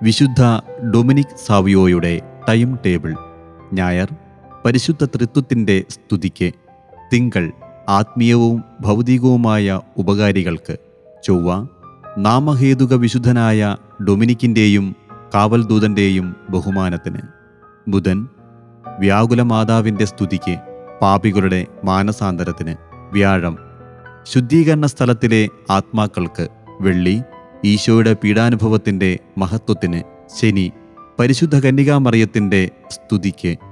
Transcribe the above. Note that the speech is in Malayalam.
വിശുദ്ധ ഡൊമിനിക് സാവിയോയുടെ ടൈം ടേബിൾ ഞായർ പരിശുദ്ധ തൃത്വത്തിൻ്റെ സ്തുതിക്ക് തിങ്കൾ ആത്മീയവും ഭൗതികവുമായ ഉപകാരികൾക്ക് ചൊവ്വ നാമഹേതുക വിശുദ്ധനായ ഡൊമിനിക്കിൻ്റെയും കാവൽദൂതൻ്റെയും ബഹുമാനത്തിന് ബുധൻ വ്യാകുല മാതാവിൻ്റെ സ്തുതിക്ക് പാപികളുടെ മാനസാന്തരത്തിന് വ്യാഴം ശുദ്ധീകരണ സ്ഥലത്തിലെ ആത്മാക്കൾക്ക് വെള്ളി ഈശോയുടെ പീഡാനുഭവത്തിൻ്റെ മഹത്വത്തിന് ശനി പരിശുദ്ധ കന്യകാമറിയത്തിൻ്റെ സ്തുതിക്ക്